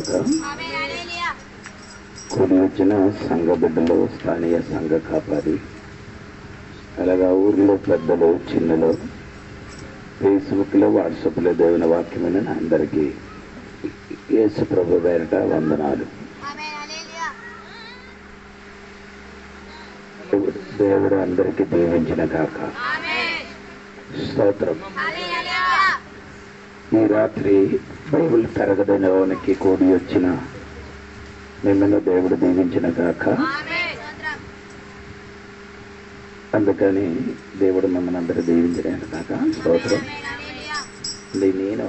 స్తోత్రం కూడి వచ్చిన సంఘ బిడ్డలు స్థానియ సంఘ కాపారి అలాగా ఊర్లో పెద్దలు చిన్నలు ఫేస్బుక్లో వాట్సాప్లో దేవుని వాక్యమైన అందరికీ యేసు ప్రభు పేరట వందనాలు దేవుడు- దేవుడు అందరికీ దీవించిన కాక స్తోత్రం ఈ రాత్రి బైబిల్ తరగదనవానికి కూడి వచ్చిన మిమ్మల్ని దేవుడు దీవించిన కాక అందుకని దేవుడు మిమ్మల్ని అందరూ దీవించిన కాక స్తోత్రం అంటే నేను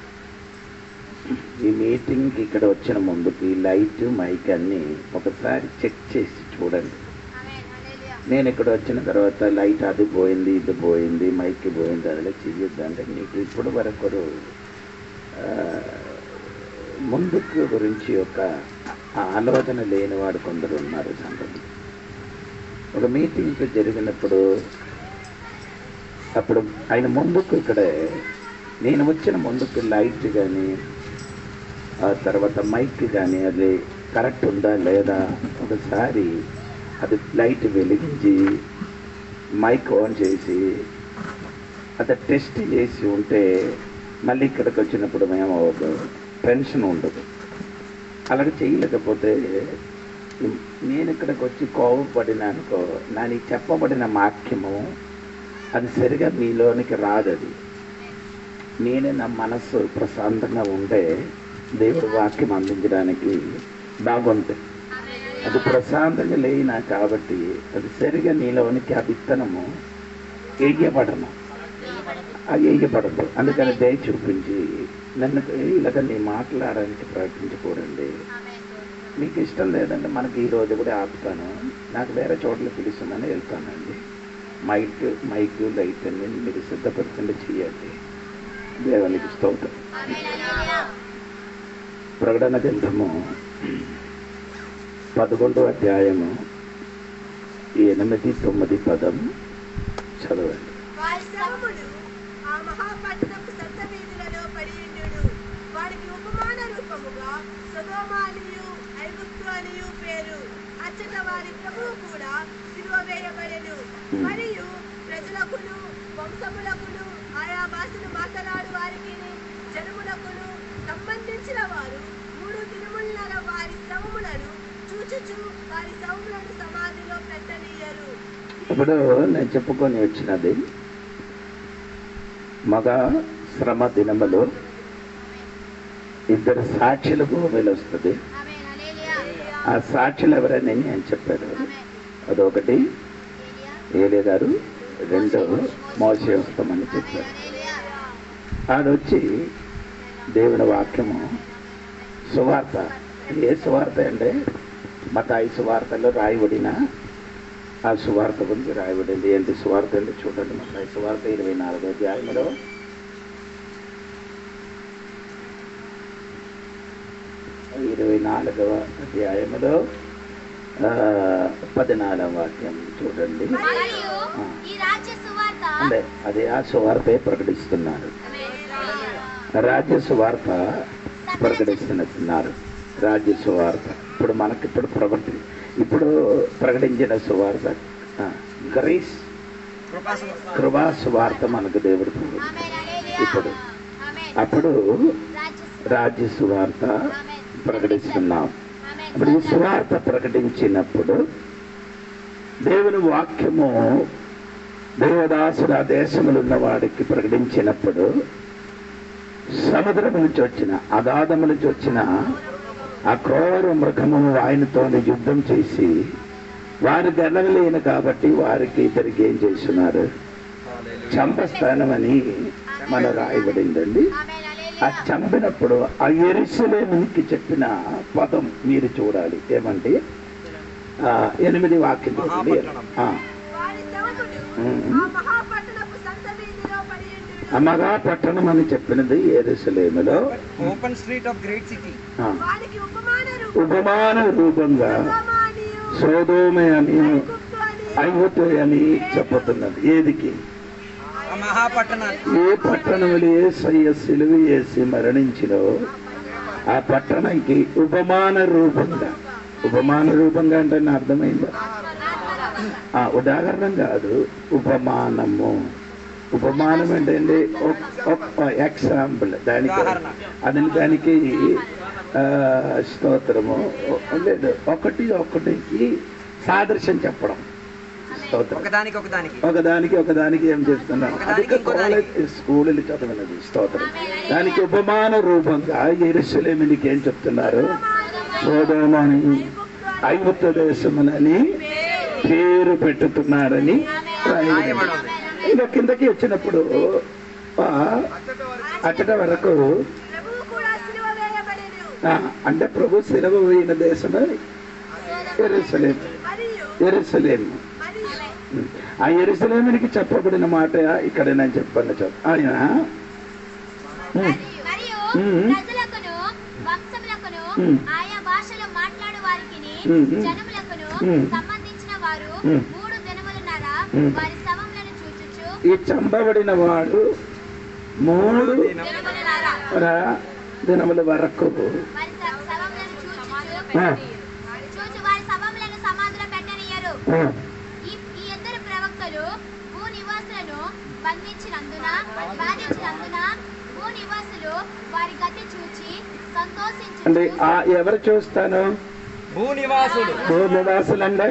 ఈ మీటింగ్కి ఇక్కడ వచ్చిన ముందుకి లైట్ మైక్ అన్ని ఒకసారి చెక్ చేసి చూడండి నేను ఇక్కడ వచ్చిన తర్వాత లైట్ అది పోయింది ఇది పోయింది మైక్ పోయింది అదిలో చెయ్యొద్దు అంటే మీకు ఇప్పుడు వరకు ఆ, ముందుకు గురించి ఒక ఆలోచన లేనివాడు కొందరు ఉన్నారు సంగతి ఒక మీటింగ్ జరిగినప్పుడు అప్పుడు ఆయన ముందుకు ఇక్కడే నేను వచ్చిన ముందుకు లైట్ కానీ ఆ తర్వాత మైక్ కానీ అది కరెక్ట్ ఉందా లేదా ఒకసారి అది లైట్ వెలిగించి మైక్ ఆన్ చేసి అది టెస్ట్ చేసి ఉంటే మళ్ళీ ఇక్కడికి వచ్చినప్పుడు మేము ఒక టెన్షన్ ఉండదు అలాగే చేయలేకపోతే నేను ఇక్కడికి వచ్చి కోవపడిన అనుకో నాకు చెప్పబడిన వాక్యము అది సరిగా మీలోనికి రాదు అది నేనే నా మనస్సు ప్రశాంతంగా ఉంటే దేవుడు వాక్యం అందించడానికి బాగుంటుంది అది ప్రశాంతంగా లేనా కాబట్టి అది సరిగా నీలోనికి ఆ విత్తనము వేయబడను అది వేయబడదు అందుకని దయ చూపించి నన్ను ఇలాగ నీ మాట్లాడడానికి ప్రయత్నించకూడండి మీకు ఇష్టం లేదంటే మనకి ఈ రోజు కూడా ఆపుతాను నాకు వేరే చోట్ల పిలుస్తుందని వెళ్తానండి మైక్ మైక్ లైట్ అన్ని మీరు సిద్ధపరచండి చేయండి దేవునికి స్తోత్రం ప్రకటన గ్రంథము పదకొండో అధ్యాయము ఎనిమిది తొమ్మిది పదం చదవండి వారి శవములు ఆ మహాపట్టణపు సంత వీధులలో పడియుండును వారికి ఉపమాన రూపముగా సొదోమానియు ఐగుప్తు అనియు పేరు అచ్చట వారి ప్రభువు కూడా సిలువ వేయబడెను మరియు ప్రజలకును వంశములకును ఆయా భాషలు మాట్లాడు వారికి జనములకును సంబంధించిన వారు మూడు దినములన వారి శవములను చూచుచు వారి శవములను సమాధిలో పెట్టనీయరు ఇప్పుడు నేను చెప్పుకొని వచ్చినది మగ శ్రమ దినములు ఇద్దరు సాక్షులకు వస్తుంది ఆ సాక్షులు ఎవరని నేను చెప్పారు అదొకటి ఏలే గారు రెండు మోసే వస్తామని చెప్పారు ఆడొచ్చి దేవుని వాక్యము సువార్త ఏ సువార్త అంటే మతాయి సువార్తలో రాయబడిన ఆ సువార్త గురించి రాయబడింది ఏంటి సువార్త అంటే చూడండి మతాయి సువార్త ఇరవై నాలుగో అధ్యాయంలో ఇరవై నాలుగవ అధ్యాయంలో ఆ, పద్నాలుగవ వాక్యం చూడండి మరియు ఈ రాజ్య సువార్త అంటే అదే ఆ సువార్తే ప్రకటిస్తున్నారు రాజ్య సువార్త ప్రకటిస్తున్నారు రాజ్య సువార్త ఇప్పుడు మనకి ఇప్పుడు ప్రవర్తి ఇప్పుడు ప్రకటించిన సువార్త ఆ, గ్రీస్ కృపా సువార్త మనకు దేవుడు ప్రకటించాడు. ఆమేన్ హల్లెలూయా ఇప్పుడు ఆమేన్ అప్పుడు రాజ్య రాజ్య సువార్త ప్రకటిస్తున్నాం ఆమేన్ ఇప్పుడు ఈ సువార్త ప్రకటించినప్పుడు దేవుని వాక్యము దేవదాసుడు ఆ దేశములు ఉన్న వాడికి ప్రకటించినప్పుడు సముద్రం నుంచి వచ్చిన అగాధము నుంచి వచ్చిన ఆ క్రూర మృగము ఆయనతో యుద్ధం చేసి వారు గెలవలేను కాబట్టి వారికి ఇద్దరికి ఏం చేస్తున్నారు చంపస్థానమని మన రాయబడిందండి ఆమేన్ ఆ హల్లెలూయా చంపినప్పుడు ఆ ఎరుసలేమునికి చెప్పిన పదం మీరు చూడాలి ఏమంటే ఆ, ఎనిమిది వాక్యం చూడండి ఆ, వారి శవములు ఉమ్. ఆ మహాపట్టణపు సంత వీధిలో పడియుండును అమ్మగా పట్టణం అని చెప్పినది ఎరుసలేములో open street of great city ఆ, వారికి ఉపమాన రూపం ఉపమాన రూపంగా సోమానియు సోదోమే అని ఐగుప్తు అని ఐవతు అని చెప్పుతున్నది ఏదికి ఆ మహాపట్టణానికి ఏ పట్టణములు ఏ సయ్య సిలువ వేసి మరణించినో ఆ పట్టణంకి ఉపమాన రూపంగా ఉపమాన రూపంగా అంటే నా అర్థమైందా ఆ ఉదాహరణ కాదు ఉపమానము ఉపమానం అంటే ఏంటి? ఒక- ఒక ఎగ్జాంపుల్ దానికి ఉదాహరణ. అది దానికి ఆ, స్తోత్రము లేదు ఒకటి ఒకటికి సాదృశ్యం చెప్పడం స్తోత్రం ఒకదానికి ఒకదానికి ఒకదానికి ఒకదానికి ఏం చేస్తున్నారు ఒకదానికి అది ఇంకోదానికి. కాలేజ్ స్కూల్ చదవనది స్తోత్రం దానికి ఉపమాన రూపంగా ఎరుసలేమినికి ఏం చెప్తున్నారు సోదోమని ఐవత్వ దేశమునని పేరు పెట్టుతున్నారని రాయబడింది. ఇంకా కిందకి వచ్చినప్పుడు ఆ, అచ్చట వరకు ప్రభువు కూడా సిలువ వేయబడెను ఆ, అంటే ప్రభు శిలవ వేయిన దేశమే ఎరుసలేం మరియు ఎరుసలేం మరియు ఆ ఎరుసలేమునికి చెప్పబడిన మాట ఇక్కడ నేను చెప్పాను చెప్ ఆయన ఉమ్, మరియు మ్మ్. ప్రజలకును వంశములకును మ్మ్. ఆయా భాషలో మాట్లాడు వారికి మ్మ్. జనములకును మ్మ్. సంబంధించిన వారు మ్మ్. మూడు దినములున్నర మ్మ్. వారి శవములను చూచుచు ఈ చంపబడిన వాడు మూడు దినములున్నర ర- దినముల వరకు వారి శ- శవములను చూచుచు ఆ, చూచు వారి శవములను సమాధిలో పెట్టనియరు ఆ, ఈ ఈ ఇద్దరు ప్రవక్తలు భూ నివాసులను బంధించినందున బాధించినందున భూ నివాసులు వారి గతి చూచి సంతోషించు అంటే ఆ ఎవరు చూస్తాను భూ నివాసులు భూనివాసులంటే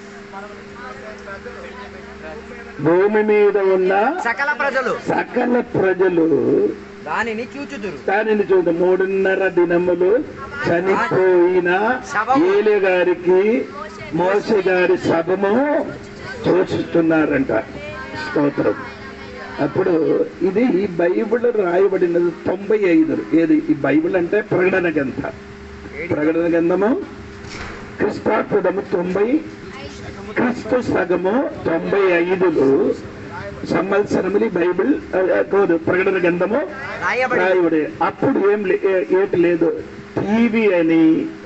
భూమి మీద ఉన్న సకల ప్రజలు సకల ప్రజలు దానిని చూచుదురు దానిని చూడ మూడున్నర దినములు చనిపోయిన ఏలి గారికి మోసే గారి సభము చూస్తున్నారంట స్తోత్రం అప్పుడు ఇది ఈ బైబిల్ రాయబడినది తొంభై ఐదు ఏది ఈ బైబిల్ అంటే ప్రకటన గ్రంథ ప్రకటన గ్రంథము క్రిస్తార్పదము తొంభై క్రిస్తు సగము తొంభై ఐదులు సంవత్సరములు బైబిల్ ఆ, ఆ, కాదు, ప్రకటన గ్రంథము రాయబడి రాయబడి అప్పుడు ఏం లే- ఏ- ఏటి లేదు టీవీ అని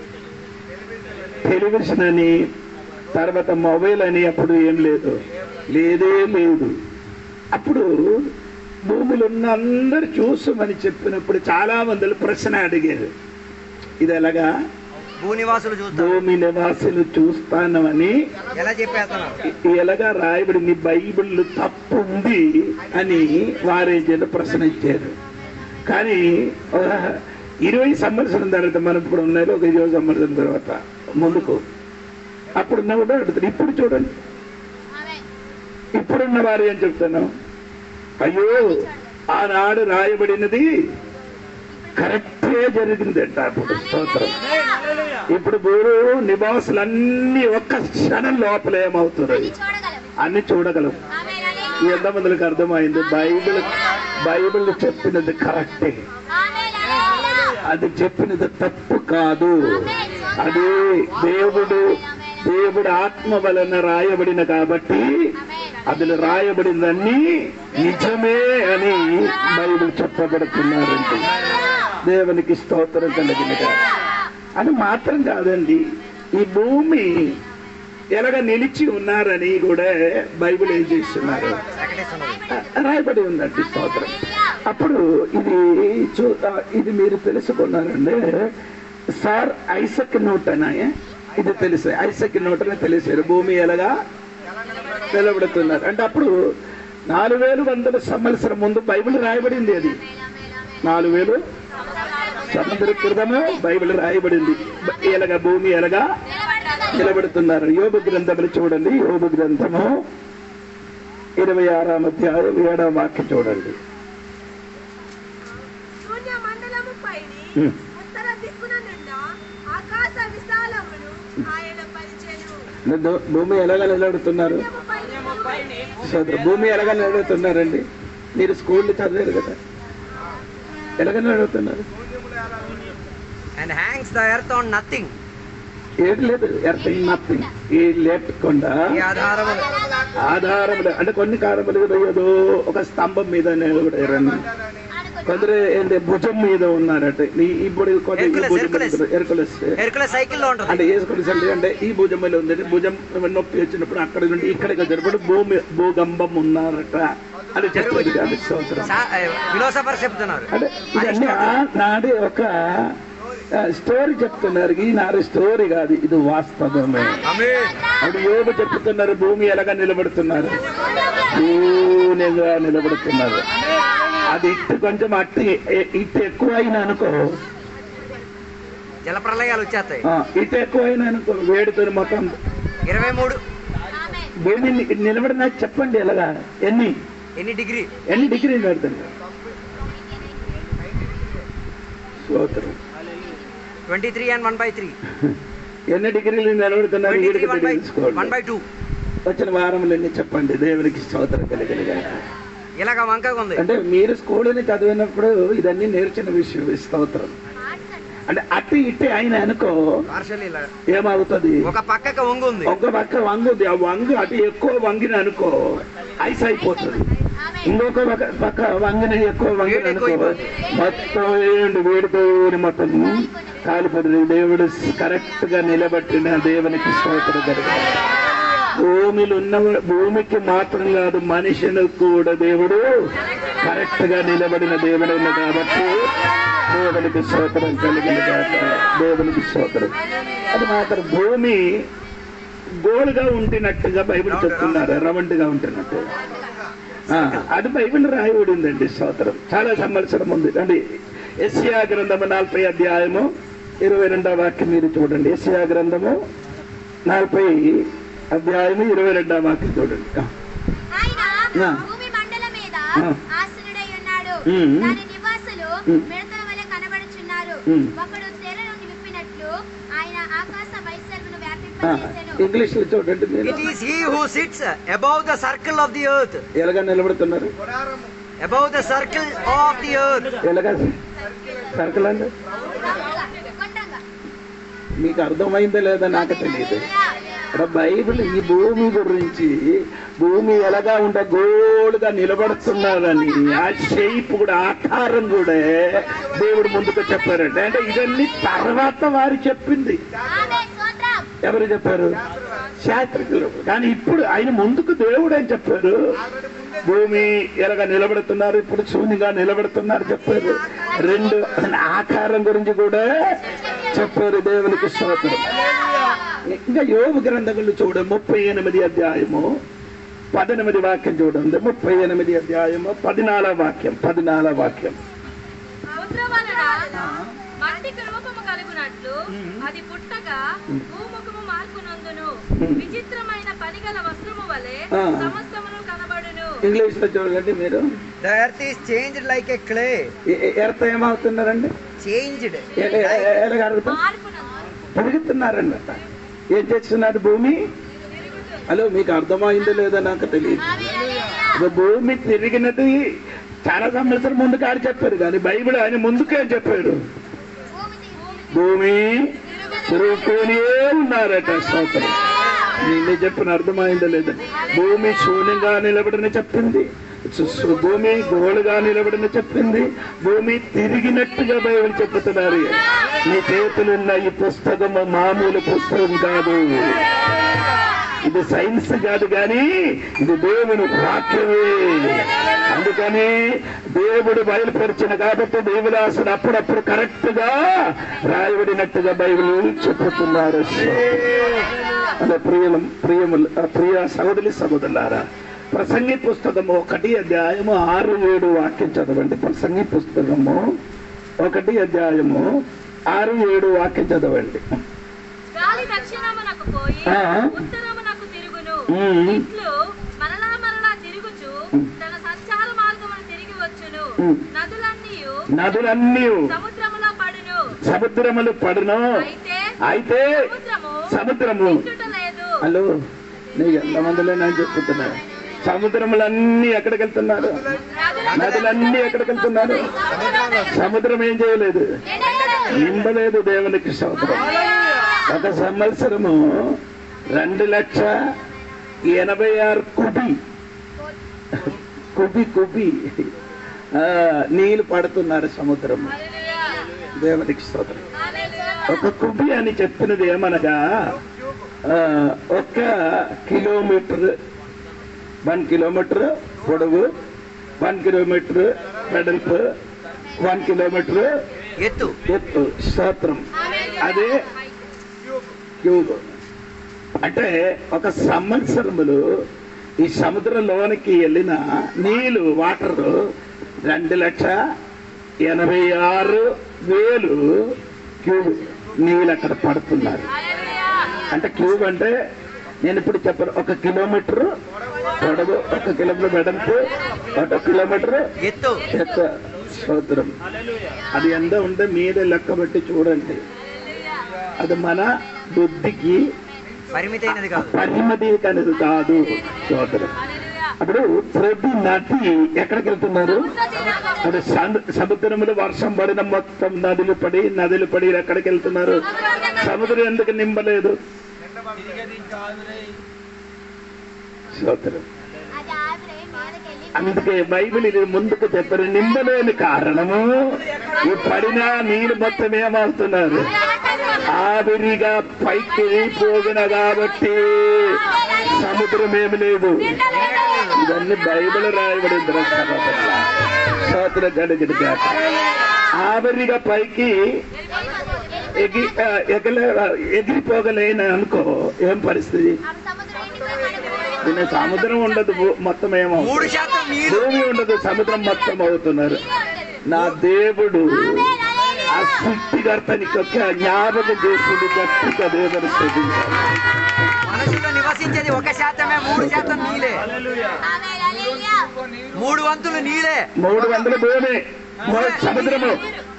టెలివిజన్ అని తర్వాత మొబైల్ అని అప్పుడు ఏం లేదు లేదే లేదు అప్పుడు భూమిలో ఉన్న అందరు చూసమని చెప్పినప్పుడు చాలా మంది ప్రశ్న అడిగారు ఇది ఎలాగా భూ నివాసులు చూస్తారు భూమి నివాసులు చూస్తానమని ఎలా చెప్పేస్తున్నారు ఇ- ఎలాగా రాయబడింది బైబిల్ తప్పు ఉంది అని వారేజీలు ప్రశ్నించారు కానీ ఆ, ఇరవై సంవత్సరం తర్వాత మనం ఇప్పుడు ఉన్నది ఒక ఇరవై సంవత్సరం తర్వాత ముందుకు అప్పుడున్న కూడా అడుగుతారు ఇప్పుడు చూడండి ఆమె ఇప్పుడున్న వారు ఏం చెప్తాను అయ్యో ఆనాడు రాయబడినది కరెక్టే జరిగిందంట అప్పుడు స్తోత్రం ఇప్పుడు భూరు నివాసులన్నీ ఒక్క క్షణం లోపల ఏమవుతున్నది అది చూడగలవు అన్ని చూడగలం ఆమె ఈ ఎంతమందికి అర్థమైంది బైబిల్ బైబిల్ చెప్పినది కరెక్టే ఆమె అది చెప్పినది తప్పు కాదు అది దేవుడు దేవుడు ఆత్మ వలన రాయబడిన కాబట్టి అందులో రాయబడిందన్నీ నిజమే అని బైబిల్ చెప్పబడుతున్నారండి దేవునికి స్తోత్రం కలిగినగా అని మాత్రం కాదండి ఈ భూమి ఎలాగ నిలిచి ఉన్నారని కూడా బైబిల్ ఏం చేస్తున్నారు ప్రకటిస్తున్నారు రాయబడి ఉందండి స్తోత్రం అప్పుడు ఇది చూ ఆ, ఇది మీరు తెలుసుకున్నారండి సార్ ఐసక్ న్యూటన్ ఆయే. ఇది తెలుసు ఐసక్ న్యూటన్ తెలిసారు భూమి ఎలాగా నిలబడుతున్నారు అంటే అప్పుడు నాలుగు వేలు వందల సంవత్సరం ముందు బైబిల్ రాయబడింది అది నాలుగు వేలు సముద్ర క్రితము బైబిల్ రాయబడింది బ- ఎలాగా భూమి ఎలాగా నిలబడుతున్నారు యోగ గ్రంథములు చూడండి యోగ గ్రంథము ఇరవై ఆరాం అధ్యాయం ఏడవ వాక్యం చూడండి శూన్య మండలము పైని ఉమ్. ఉత్తర దిక్కున నుండి ఆకాశ విశాలమును ఆయన పరిచెను దో- భూమి ఎలాగా నిలబడుతున్నారు శూన్యము పైని సోదరు భూమి ఎలాగా నిలబడుతున్నారండి మీరు స్కూల్లో చదివారు కదా ఎలాగ నిలబడుతున్నారు and hangs the earth on nothing ఏది లేదు ఎర్తింగ్ నథింగ్ ఈ లేకుండా ఈ ఆధారములు ఆధారములు అంటే కొన్ని కారములు ఏదో ఒక స్తంభం మీద నిలబడారని కొందరు ఏంటి భుజం మీద ఉన్నారట ఈ- ఇప్పుడు కొందరు ఈ Hercules, భుజం Hercules. మీద- Hercules. ఎరుకుల సైకిల్లో ఉంటుంది అంటే వేసుకుని అంటే ఈ భుజం మీద ఉంది భుజం నొప్పి వచ్చినప్పుడు అక్కడ నుండి ఇక్కడికి వచ్చినప్పుడు భూమి భూగంబం ఉన్నారట అని చెప్తుంది కాదు స్తోత్రం ఫిలోసఫర్ చెప్తున్నారు అంటే ఇవన్నీ ఆ- నాడే ఒక ఆ, స్టోరీ చెప్తున్నారు ఈనాడు స్టోరీ కాదు ఇది వాస్తవమే అప్పుడు యోగు చెప్తున్నారు భూమి ఎలాగా నిలబడుతున్నారు పూనెగా నిలబడుతున్నారు అది ఇట్టు కొంచెం అట్టి ఎ- ఇటు ఎక్కువ అయినా అనుకో జలప్రలయాలు వచ్చేస్తాయి ఆ, ఇటు ఎక్కువ అయినా అనుకో వేడితో మొత్తం ఇరవై మూడు ఆమె భూమి ని- నిలబడినా చెప్పండి ఎలాగా ఎన్ని ఎన్ని డిగ్రీ ఎన్ని డిగ్రీలు పెడుతుంది స్తోత్రం twenty three and one by three ఎన్ని డిగ్రీలు నిలబడుతున్నారు ట్వంటీ త్రీ వీడికి వన్ బై తెలుసుకోండి వన్ బై టూ వచ్చిన వారములన్నీ చెప్పండి దేవునికి స్తోత్రం కలిగినగా ఇలాగ వంకగా ఉంది అంటే మీరు స్కూల్ని చదివినప్పుడు ఇదన్నీ నేర్చిన విషయం ఈ స్తోత్రం మార్చ్ అంట అంటే అటు ఇటు ఆయన అనుకో పార్షల్ ఇలా ఏమవుతుంది ఒక పక్కకు వంగు ఉంది ఒక పక్క వంగుది ఆ వంగు అటు ఎక్కువ వంగిన అనుకో ఐస్ అయిపోతుంది ఆమె ఇంకొక పక్క- పక్క వంగిన ఎక్కువ వంగిన వేడి అనుకో ఎక్కువైపోతుంది. మొత్తం ఏంటి వేడితో మొత్తం కాలిపోతుంది దేవుడు కరెక్ట్ గా నిలబట్టిన దేవునికి స్తోత్రం జరగాలి భూమిలో ఉన్న భూమికి మాత్రం కాదు మనిషిని కూడా దేవుడు కరెక్ట్ గా నిలబడిన దేవుడు ఉన్న కాబట్టి దేవునికి స్తోత్రం కలిగిన కాక దేవునికి స్తోత్రం అది మాత్రం భూమి గోలుగా ఉంటున్నట్టుగా బైబిల్ చెప్తున్నారు రవంటిగా ఉంటున్నట్టు ఆ, అది బైబిల్ రాయబడిందండి స్తోత్రం చాలా సంవత్సరం ఉంది అండి ఎస్యా గ్రంథము నలభై అధ్యాయము ఇరవై రెండవ వాక్యం మీరు చూడండి ఎస్యా గ్రంథము నలభై అధ్యాయము ఇరవై రెండవ వాక్యం చూడండి ఆ, ఆయన ఆ. భూమి మండలం మీద ఆ. ఆశ్రయుడై ఉన్నాడు ఉమ్. దాని నివాసులు ఉమ్. మిడతల వలె కనబడుచున్నారు ఉమ్. ఒకడు తెర నుండి విప్పినట్లు ఆయన ఆకాశ వైశాల్యను ఆ, వ్యాపింపజేసెను ఇంగ్లీష్ లో చూడండి మీరు it is he who sits above the circle of the earth ఎలాగా నిలబడుతున్నారు above the circle of the earth ఎలాగా సర్కిల్ అండి రౌండ్గా, కొండంగా. మీకు అర్థమైందో లేదో నాకు తెలియదు ఇక్కడ బైబిల్ ఈ భూమి గురించి భూమి ఎలాగా ఉండ గోలుగా నిలబడుతున్నారని ఆ షేప్ కూడా ఆకారం కూడా దేవుడు ముందుకు చెప్పారంటే అంటే ఇవన్నీ తర్వాత వారు చెప్పింది ఆమె స్తోత్రం. ఎవరు చెప్పారు శాస్త్రికులు కానీ ఇప్పుడు ఆయన ముందుకు దేవుడు అని చెప్పారు భూమి ఎలాగా నిలబడుతున్నారు ఇప్పుడు శూన్యంగా నిలబడుతున్నారు చెప్పారు రెండు ఆకారం గురించి కూడా చెప్పారు దేవునికి స్తోత్రం ఇంకా యోగ గ్రంథములు చూడ ముప్పై ఎనిమిది అధ్యాయము పద్దెనిమిది వాక్యం చూడండి ముప్పై ఎనిమిది అధ్యాయము పదినాల వాక్యం పదినాల వాక్యం సముద్రం వలన మట్టికి రూపము కలుగునట్లు అది పుట్టగా భూముఖము మార్పునందును విచిత్రమైన పనిగల వస్త్రము వలె ఆ. సమస్తమును కనబడును ఇంగ్లీష్ లో చూడండి మీరు the earth is changed like a clay a- a- earth ఏమవుతున్నారండి చేంజ్డ్ ఎ- ఎ- ఎ- ఎలాగ అడుగుతాం మార్పునందు పెరుగుతున్నారండి ఏం చేస్తున్నారు భూమి హలో మీకు అర్థమైందో లేదో నాకు తెలియదు ఆమె హల్లెలూయా. ఇక భూమి తిరిగినది చాలా సంవత్సరం ముందు కాదు చెప్పారు కానీ బైబిల్ ఆయన ముందుకే చెప్పారు భూమి భూమి భూమి తిరుగుతూనే ఉన్నారట స్తోత్రం నేను చెప్పిన అర్థమైందో లేదు భూమి శూన్యంగా నిలబడని చెప్పింది సు- సు- భూమి గోలుగా నిలబడని చెప్పింది భూమి తిరిగినట్టుగా బైబిల్ చెప్తున్నారు మీ చేతులున్న ఈ పుస్తకము మామూలు పుస్తకం కాదు ఇది సైన్స్ కాదు కానీ ఇది దేవుని వాక్యమే అందుకని దేవుడు బయలుపరిచిన కాబట్టి దేవులాసుడు అప్పుడప్పుడు కరెక్ట్ గా రాయబడినట్టుగా బైబిల్ చెప్పుతున్నారు అదే ప్రియము ప్రియములు ప్రియ సహోదరి సహోదరులారా ప్రసంగి పుస్తకము ఒకటి అధ్యాయము ఆరు ఏడు వాక్యం చదవండి ప్రసంగి పుస్తకము ఒకటి అధ్యాయము ఆరు ఏడు వాక్యం చదవండి గాలి దక్షిణమునకు పోయి ఆ. ఉత్తరమునకు తిరుగును ఉమ్. ఇట్లు మరలా మరలా తిరుగుచు తన సంచార మార్గమును తిరిగి వచ్చును ఉమ్. నదులన్నీ నదులన్నీ సముద్రములో పడును సముద్రములు పడును అయితే అయితే సముద్రము సముద్రము నిండుట లేదు హలో నీకు ఎంతమందిలో నేను చెప్తున్నా సముద్రములన్నీ ఎక్కడికి వెళ్తున్నారు నదులన్నీ ఎక్కడికి వెళ్తున్నారు సముద్రం ఏం చేయలేదు నిండలేదు దేవునికి సముద్రం ఒక సంవత్సరము రెండు లక్ష ఎనభై ఆరు కుబి కుబి కుబి ఆ, నీళ్లు పడుతున్నారు సముద్రం దేవునికి స్తోత్రం ఒక కుబి అని చెప్పినది ఏమనగా ఆ, ఒక కిలోమీటర్ వన్ కిలోమీటర్ పొడవు వన్ కిలోమీటర్ వెడల్పు వన్ కిలోమీటర్ ఎత్తు ఎత్తు స్తోత్రం అదే క్యూబ్ అంటే ఒక సంవత్సరములు ఈ సముద్రంలోనికి వెళ్ళిన నీళ్లు వాటర్ రెండు లక్ష ఎనభై ఆరు వేలు క్యూబ్ నీళ్ళు అక్కడ పడుతున్నారు అంటే క్యూబ్ అంటే నేను ఇప్పుడు చెప్పను ఒక కిలోమీటర్ పొడవు ఒక కిలోమీటర్ వెడల్పు ఒక కిలోమీటర్ ఎత్తు చెత్త స్తోత్రం అది ఎంత ఉంటే మీరే లెక్క బట్టి చూడండి అది మన బుద్ధికి పరిమితైనది కాదు పరిమితి కనుక కాదు స్తోత్రం అప్పుడు ప్రతి నది ఎక్కడికి వెళ్తున్నారు అది సము- సముద్రంలో వర్షం పడిన మొత్తం నదులు పడి నదులు పడి ఎక్కడికి వెళ్తున్నారు సముద్రం ఎందుకు నింపలేదు స్తోత్రం అది ఆవిడ మీదకెళ్ళి అందుకే బైబిల్ ఇది ముందుకు చెప్పిన నిందలేని కారణము ఈ పడిన నీళ్ళు మొత్తం ఏమవుతున్నారు ఆవిరిగా పైకి పోగిన కాబట్టి సముద్రం ఏమి లేదు ఇవన్నీ బైబిల్ రాయబడి సోత్ర గడిగిడి గాక ఆవిరిగా పైకి ఎగి ఆ, ఎగల ఎగిరిపోగలేని అనుకో ఏం పరిస్థితి అప్పుడు సముద్రం ఎండిపోయి పడిపోయింది. దీని సముద్రం ఉండదు భూ- మొత్తం ఏమో మూడు శాతం నీరు భూమి ఉండదు సముద్రం మొత్తం అవుతున్నారు నా దేవుడు ఆ సృష్టికర్తనికి ఒక జ్ఞాపకం చేసింది గట్టిగా దేవుని శ్రద్ధించాలి మనసులో నివసించేది ఒక శాతమే మూడు శాతం నీలే ఆమేన్, హల్లెలూయా. మూడు వంతులు నీలే మూడు వందల భూమి మూడు సముద్రము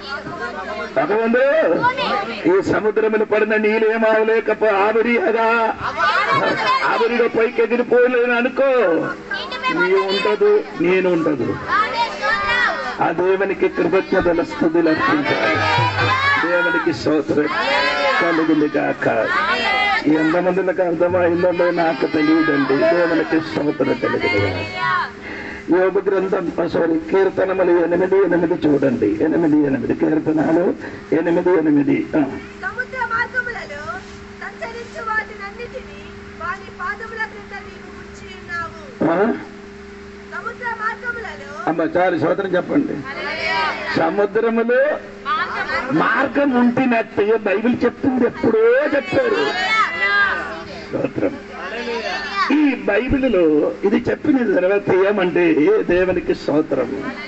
ఒక వందలు ఈ సముద్రములు పడిన నీళ్ళు ఏమావలేకపో ఆవిరిగా ఆవిరిగా పైకి ఎగిరిపోలేను అనుకో నీ ఉండదు నేను ఉండదు ఆమేన్, స్తోత్రం. ఆ దేవునికి కృతజ్ఞతల స్థుతులు అర్పించాలి దేవునికి స్తోత్రం కలుగులు గాక ఎంతమందికి అర్థమైందో నాకు తెలియదండి దేవునికి స్తోత్రం కలుగులు యోగ గ్రంథం సారీ కీర్తనములు ఎనిమిది ఎనిమిది చూడండి ఎనిమిది ఎనిమిది కీర్తనాలు ఎనిమిది ఎనిమిది ఆ. సముద్ర మార్గములలో సంచరించు వాటినన్నిటినీ వాని పాదముల క్రింద నీవు ఉంచి ఉన్నావు ఆ? సముద్ర మార్గములలో అమ్మ చాలు స్తోత్రం చెప్పండి సముద్రములో మార్గం ఉంటినట్టు బైబిల్ చెప్తుంది ఎప్పుడో చెప్పారు స్తోత్రం ఈ బైబిల్లో ఇది చెప్పిన తర్వాత ఏమంటే దేవునికి స్తోత్రం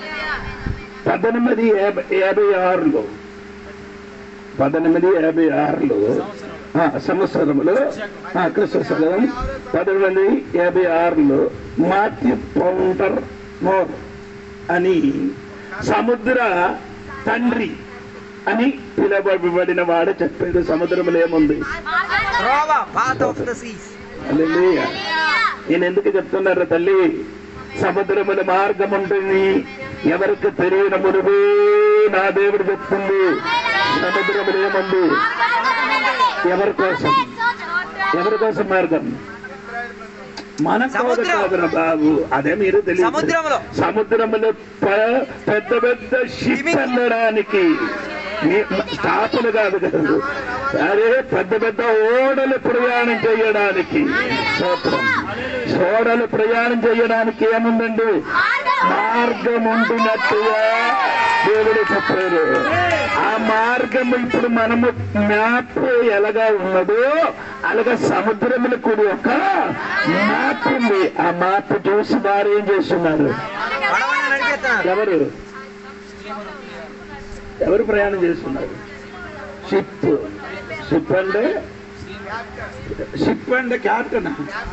పద్దెనిమిది యాభై యాభై ఆరులో పద్దెనిమిది యాభై ఆరులో ఆ, సంవత్సరములో ఆ, క్రిస్తు శకం పద్దెనిమిది యాభై ఆరులో మాథ్యూ పౌంటర్ మోర్ అని సముద్ర తండ్రి అని పిలవబడిన వాడు చెప్పాడు సముద్రంలో ఏముంది త్రోవ path of the seas hallelujah. నేను ఎందుకు చెప్తున్నారు తల్లి సముద్రముల మార్గం ఉంటుంది ఎవరికి తెలియని మునుపే నా దేవుడు చెప్తుంది సముద్రములు ఏముంది ఎవరి కోసం ఎవరి కోసం మార్గం మన కోసం సముద్రం. కాదురా బాబు అదే మీరు తెలియదు సముద్రములో. సముద్రములో ప- పెద్ద పెద్ద షిప్ వెళ్ళడానికి మీ- స్టాపులు కాదు కదా అదే పెద్ద పెద్ద ఓడలు ప్రయాణం చేయడానికి స్తోత్రం ఓడలు ప్రయాణం చేయడానికి ఏముందండి మార్గం ఉంటున్నట్టుగా దేవుడు చెప్పారు ఆ మార్గం ఇప్పుడు మనము మ్యాప్ ఎలాగా ఉన్నదో అలాగా సముద్రములు కూడా ఒక మ్యాప్ ఉంది ఆ మ్యాప్ చూసి వారు ఏం చేస్తున్నారు పడవని నడిపేస్తున్నారు ఎవరు ఎవరు ప్రయాణం చేస్తున్నారు షిప్ షిప్ అంటే షిప్ అంటే క్యాప్టెన్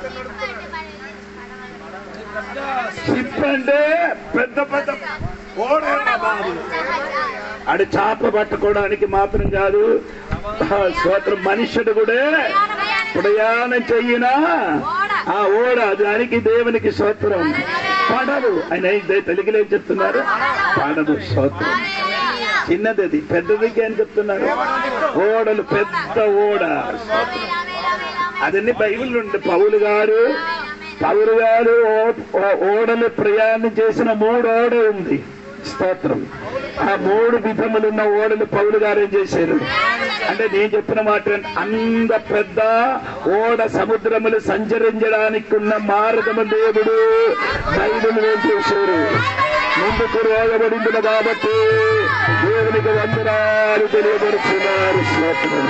షిప్ అంటే పెద్ద పెద్ద ఓడేరా బాబు ఆడు చేప పట్టుకోవడానికి మాత్రం కాదు ఆ స్తోత్రం మనుష్యుడు కూడా ప్రయాణం చెయ్యినా ఆ ఓడ దానికి దేవునికి స్తోత్రం పడదు ఆయన ఇదే తెలుగులో ఏం చెప్తున్నారు పడదు స్తోత్రం చిన్నది అది పెద్దదికి అని చెప్తున్నారు ఓడలు పెద్ద ఓడ అదన్నీ బైబిల్ నుండి పౌలు గారు పౌలు గారు ఓ- ఓ- ఓడలు ప్రయాణం చేసిన మూడు ఓడ ఉంది స్తోత్రం ఆ మూడు విధములున్న ఓడలు పౌలు గారు ఏం చేశారు అంటే నేను చెప్పిన మాట ఏంటి? అంత పెద్ద ఓడ సముద్రములు సంచరించడానికి ఉన్న మార్గము దేవుడు బైబిల్ ఏం చేశారు ముందుకు రోగబడింది కాబట్టి దేవునికి వందనాలు తెలియబడుతున్నారు స్తోత్రం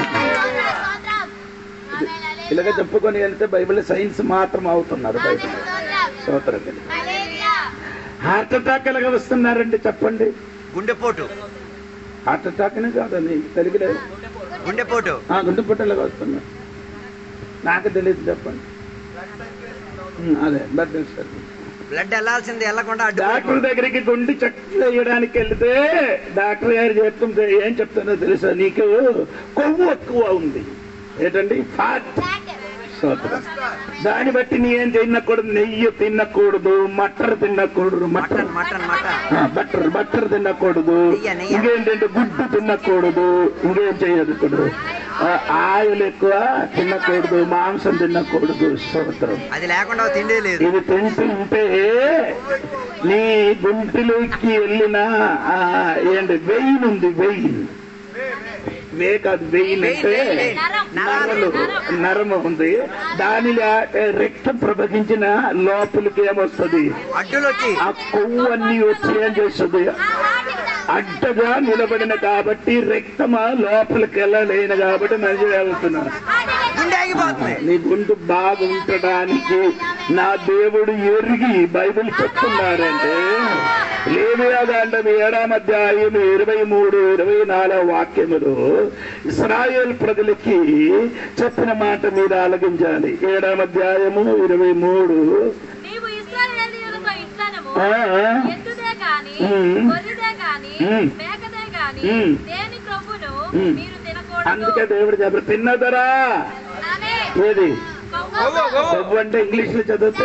ఇలాగ చెప్పుకొని వెళ్తే బైబిల్ సైన్స్ మాత్రం అవుతున్నారు బైబిల్ స్తోత్రం హార్ట్ అటాక్ ఎలాగ వస్తున్నారండి చెప్పండి గుండెపోటు హార్ట్ అటాక్ నే కాదండి తెలుగులే గుండెపోటు ఆ గుండె పొట్టలాగా వస్తున్నారు నాకు తెలియదు చెప్పండి ఉమ్, అదే బ్లడ్ ప్రెషర్. బ్లడ్ వెళ్ళాల్సింది వెళ్ళకుండా అడ్డు డాక్టర్ దగ్గరికి గుండె చెక్ చేయడానికి వెళ్తే డాక్టర్ గారు చెప్తుంటే ఏం చెప్తానో తెలుసా నీకు కొవ్వు ఎక్కువ ఉంది ఏంటండి ఫ్యాట్ స్తోత్రం దాన్ని బట్టి నీ ఏం తినకూడదు నెయ్యి తినకూడదు మటర్ తినకూడదు మటర్ mutton mutton mutton butter butter తినకూడదు నెయ్య, నెయ్య. ఇంకేంటంటే గుడ్డు తినకూడదు ఇంకేం చేయకూడదు ఆయిల్ ఎక్కువ తినకూడదు మాంసం తినకూడదు స్తోత్రం అది లేకుండా తిండి లేదు ఇది తింటుంటే నీ గుంటిలోకి వెళ్ళిన ఆ, ఏంటి వెయిన్ ఉంది వెయిన్ వే కాదు వెయిన్ అంటే వెయిన్, వెయిన్. నరలు నరము ఉంది దానిలో ఏ, రక్తం ప్రవహించిన లోపలికి ఏమొస్తుంది అడ్డులు వచ్చి ఆ కొవ్వు అన్ని వచ్చి ఏం చేస్తుంది అడ్డగా నిలబడిన కాబట్టి రక్తమా లోపలికి వెళ్ళలేను కాబట్టి మనిషి వెళ్తున్నాను గుండె ఆగిపోతుంది నీ గుండు బాగుంటడానికి నా దేవుడు ఎరిగి బైబిల్ చెప్తున్నారంటే లేవియాగాండం ఏడాం అధ్యాయం ఇరవై మూడు ఇరవై నాలుగు వాక్యములు ఇస్రాయేల్ ప్రజలకి చెప్పిన మాట మీరు ఆలగించాలి ఏడాం అధ్యాయము ఇరవై మూడు నీవు ఇశ్రాయేలీయులతో ఇట్లనము ఆ, ఎద్దుదే గాని ఉమ్. గొర్రెదే గాని ఉమ్. మేకదే గాని ఉమ్. దేని క్రొవ్వును ఉమ్. మీరు తినకూడదు అందుకే దేవుడు చెప్పారు తిన్నదరా ఏది కొవ్వు కొవ్వు అంటే ఇంగ్లీష్ లో చదివితే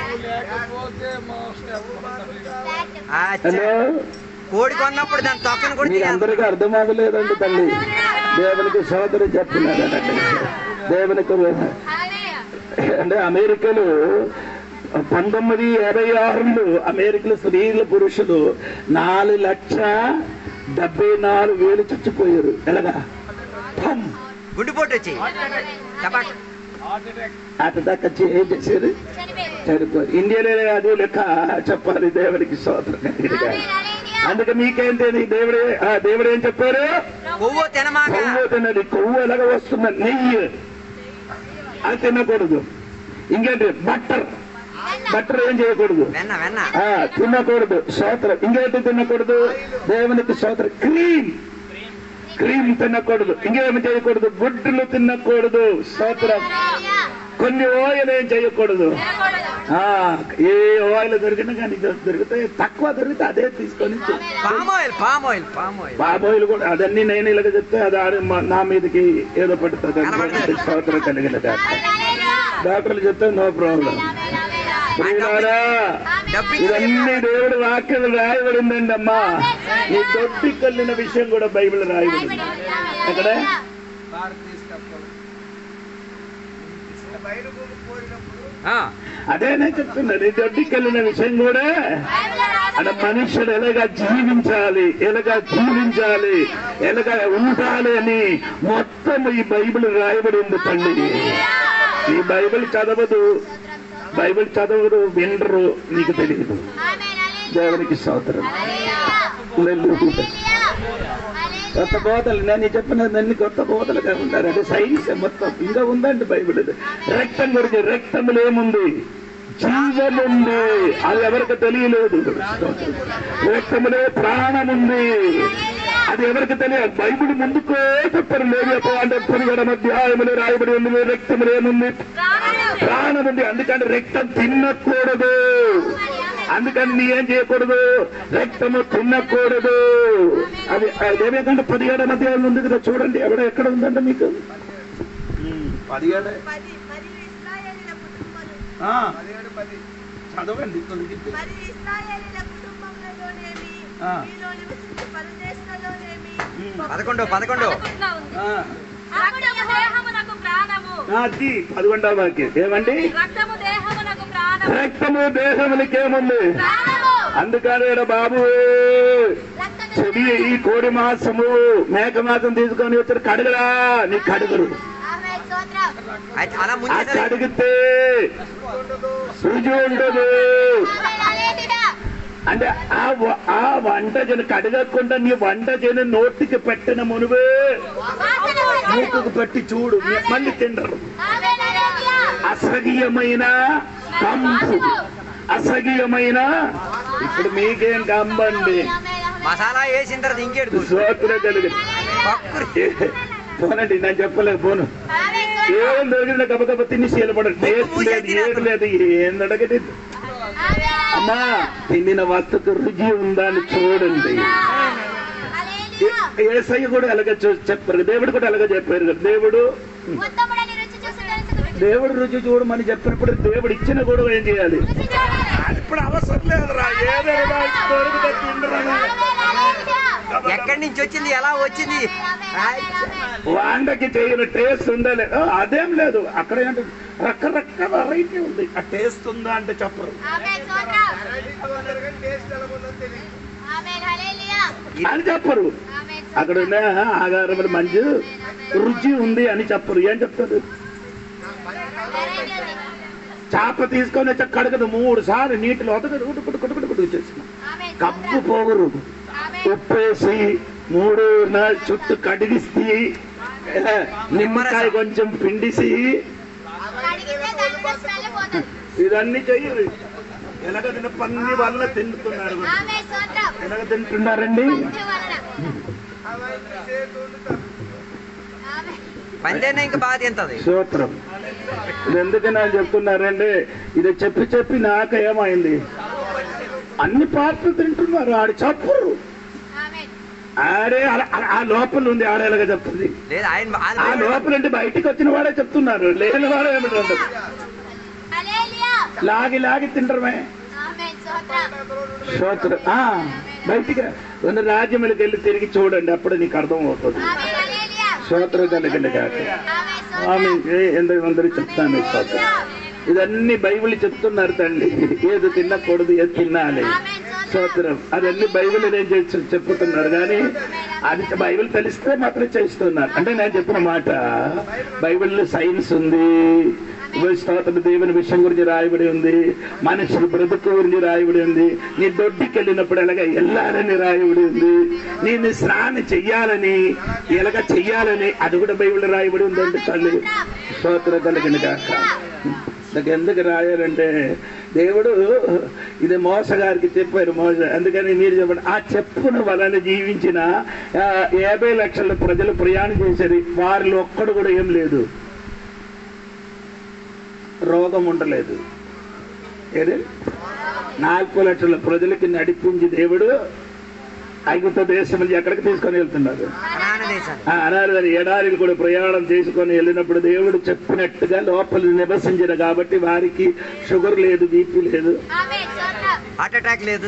అచ్చా. హలో కోడి కొన్నప్పుడు దాని తొక్కను కూడా మీకు తినేస్తారు. అందరికీ అర్థం అవ్వలేదండి తల్లి దేవునికి సోదరు చెప్తున్నారండి దేవునికి అంటే అమెరికాలో పంతొమ్మిది యాభై ఆరులో అమెరికాలో స్త్రీల పురుషులు నాలుగు లక్ష డెబ్బై నాలుగు వేలు చచ్చిపోయారు ఎలాగా ఠమ్. గుండెపోటు వచ్చి టపాక్ అటు దాకా వచ్చి ఏం చేశారు చనిపోయారు ఇండియాలో అది లెక్క చెప్పాలి దేవునికి సోదరు అందుకే మీకేంటి దేవుడే ఆ, దేవుడు ఏం చెప్పారు కొవ్వు తినమాక కొవ్వు తిన్నది కొవ్వు ఎలాగ వస్తుంది నెయ్యి అది తినకూడదు ఇంకేంటి బట్టర్ బట్టర్ ఏం చేయకూడదు వెన్న వెన్న ఆ తినకూడదు సోత్రం ఇంకేంటి తినకూడదు దేవునికి సోత్రం క్రీమ్ క్రీమ్ తినకూడదు ఇంకేమి చేయకూడదు గుడ్డులు తినకూడదు సోత్రం కొన్ని ఆయిల్ ఏం చేయకూడదు ఆ ఏ ఆయిల్ దొరికినా కానీ దొరికితే తక్కువ దొరికితే అదే తీసుకొని తి- palm oil palm oil palm oil బాబోయిలు కూడా అదన్నీ నేను ఇలాగ చెప్తే అది ఆడ మా- నా మీదకి ఏదో పడుతుంది కనబడుతుంది. స్తోత్రం కలిగిన డాక్టర్ డాక్టర్లు చెప్తే నో ప్రాబ్లం ప్రియులారా, డబ్బి ఇవన్నీ దేవుడు వాక్యం రాయబడిందండి అమ్మా ఈ దొడ్డి కల్లిన విషయం కూడా బైబిల్ రాయబడింది ఎక్కడ ఆ, అదే నేను చెప్తున్నాను ఈ దొడ్డి కల్లిన విషయం కూడా అక్కడ మనుషుడు ఎలాగా జీవించాలి ఎలాగా జీవించాలి ఎలాగా ఉండాలి అని మొత్తం ఈ బైబిల్ రాయబడి ఉంది తల్లి ఈ బైబిల్ చదవదు బైబిల్ చదవరు వినరు నీకు తెలియదు దేవునికి స్తోత్రం హల్లెలూయా. కొత్త బోధలు నేను చెప్పినదన్నీ కొత్త బోధలుగా ఉంటారు అది సైన్స్ మొత్తం ఇంకా ఉందండి బైబిల్ రక్తం గురించి రక్తములు ఏముంది జీవం ఉంది అది ఎవరికి తెలియలేదు రక్తములే ప్రాణం ఉంది అది ఎవరికి తెలియదు బైబిల్ ముందుకో చెప్పరు లేదు అంటే పదిహేడు అధ్యాయములు రాయబడి ఉంది రక్తములు ఏముంది ప్రాణం ఉంది అందుకని రక్తం తినకూడదు అందుకని నీ ఏం చేయకూడదు రక్తము తినకూడదు అది అదేమిటంటే పదిహేడు అధ్యాయం ఉంది కదా చూడండి ఎవడ ఎక్కడ ఉందంటే మీకు పదిహేడు పది మరి ఇస్రాయేలీల కుటుంబాలు ఆ, చదవండి తొలగితే. మరి ఇస్రాయేలీల కుటుంబంలోనేమి ఆ. మీలో నివసించే పరదేశంలోనేమి ఉమ్. పదకొండు పదకొండు ఇట్లా ఉంది ఆ, రక్తము దేహమునకు ప్రాణము అది పదకొండవ వాక్యం ఏమండి రక్తము దేహమునకు ప్రాణము రక్తము దేహములకి ఏముంది ప్రాణము అందుకని ఈడ బాబు చెడి ఈ కోడి మాసము మేక మాసం తీసుకొని వచ్చారు కడగరా నీ కడుగురు అయితే అలా ఆ ముందు కడిగితే రుచి ఉండదు అంటే ఆ వ- ఆ వంట జన కడగకుండా నీ వంట జన నోటికి పెట్టిన మునువే మూకుకు పెట్టి చూడు మళ్ళీ తిండరు అసహ్యమైన కంపు అసహ్యమైన ఇప్పుడు మీకేం కంబండి మసాలా వేసిన తర్వాత ఇంకేడు సోతుల కలిగి పోనండి నేను చెప్పలేదు పోను ఏం దొరికిన గబ గబ తిని శీలపడ టేస్ట్ లేదు ఏది లేదు ఏం అడగది అమ్మా తిండిన వస్తుకు రుచి ఉందా అని చూడండి ఏ- ఏసయ్య కూడా అలాగే చూ- చెప్పారు దేవుడు కూడా అలాగే చెప్పారు కదా దేవుడు ఉత్తముడని రుచి చూసి తెలుసుకుని దేవుడు రుచి చూడమని చెప్పినప్పుడు దేవుడు ఇచ్చిన కూడా ఏం చేయాలి రుచి చూడాలి. ఇప్పుడు అవసరం లేదురా ఏదైనా దొరికితే తిండరా హల్లెలూయా. ఎక్కడి నుంచి వచ్చింది ఎలా వచ్చింది ఆమేన్, ఆమేన్. వాండకి చేయని టేస్ట్ ఉందా లేదు అదేం లేదు అక్కడ ఏంటి రకరకాల వెరైటీ ఉంది ఆ టేస్ట్ ఉందా అంటే చెప్పరు ఆమేన్, స్తోత్రం. ఆమేన్, హల్లెలూయా. అని చెప్పరు ఆమేన్, అక్కడ ఉన్న ఆగారములు మంచి రుచి ఉంది అని చెప్పరు ఏం చెప్తారు వెరైటీ ఉంది. చేప తీసుకొని వచ్చి కడగదు మూడు సార్లు నీటిలో ఒతకడు కుటు కుటు కుటు కుటు వచ్చేసిన ఆమేన్, కప్పు స్తోత్రం. పోగురు ఆమేన్. ఉప్పేసి మూడు నా- చుట్టూ కడిగిసి ఏ, నిమ్మకాయ కొంచెం పిండిసి కడిగితే దాంట్లో స్మెల్ పోతుంది. ఇదన్నీ చెయ్యరు ఎలాగ తిన్న పంది వల్ల తింటున్నారు ఆమేన్, స్తోత్రం. ఎలాగ తింటున్నారండి పంది వలన. ఆమేన్. పందేనే ఇంకా బాగా తింటది సూత్రం ఇది ఎందుకు నాకు చెప్తున్నారండి ఇది చెప్పి చెప్పి నాకు ఏమైంది అన్ని పాటలు తింటున్నారు ఆడు చెప్పరు ఆమేన్. ఆడే అలా- అలా- ఆ లోపల ఉంది ఆడ ఎలాగ చెప్తుంది లేదు ఆయన ఆ ఆయన లోపల నుండి బయటికి వచ్చిన వాడే చెప్తున్నారు లేని వాడే ఏమిటి ఉండదు హల్లెలూయా. లాగి లాగి తింటరమే ఆమేన్, స్తోత్రం. స్తోత్రం ఆ బయటికి రా. ఉన్న రాజ్యములకు వెళ్ళి తిరిగి చూడండి అప్పుడు నీకు అర్థం అవుతుంది ఆమేన్, హల్లెలూయా. స్తోత్రం కలిగింది కాక ఆమేన్, స్తోత్రం. ఆమె ఎందుకు అందరూ చెప్తాను స్తోత్రం ఇదన్నీ బైబిల్ చెప్తున్నారు తల్లి ఏది తినకూడదు ఏది తినాలి ఆమేన్, స్తోత్రం. స్తోత్రం అదన్నీ బైబిల్ ఏం చేసి చెప్పుతున్నారు కానీ అది బైబిల్ తెలిస్తే మాత్రం చేస్తున్నారు అంటే నేను చెప్పిన మాట బైబిల్లో సైన్స్ ఉంది స్తోత్రం దేవుని విషయం గురించి రాయబడి ఉంది మనుషులు బ్రతుకు గురించి రాయబడి ఉంది నీ దొడ్డికి వెళ్ళినప్పుడు ఎలాగ వెళ్ళాలని రాయబడి ఉంది నేను స్నానం చెయ్యాలని ఎలాగ చెయ్యాలని అది కూడా బైబిల్ రాయబడి ఉందండి తల్లి స్తోత్రం కలిగిన కాక నాకు ఎందుకు రాయాలంటే దేవుడు ఇది మోసగారికి చెప్పారు మోస అందుకని మీరు చెప్పండి ఆ చెప్పున వలన జీవించిన ఆ, యాభై లక్షల ప్రజలు ప్రయాణం చేశారు వారిలో ఒక్కడు కూడా ఏం లేదు రోగం ఉండలేదు ఏది నాలుగు లక్షల ప్రజలకి నడిపించి దేవుడు ఐగుప్త దేశం నుంచి ఎక్కడికి తీసుకొని వెళ్తున్నారు అనాన దేశాన్ని ఆ అనాథని ఎడారిలు కూడా ప్రయాణం చేసుకొని వెళ్ళినప్పుడు దేవుడు చెప్పినట్టుగా లోపల నివసించిన కాబట్టి వారికి షుగర్ లేదు బీపీ లేదు ఆమేన్, స్తోత్రం. హార్ట్ అటాక్ లేదు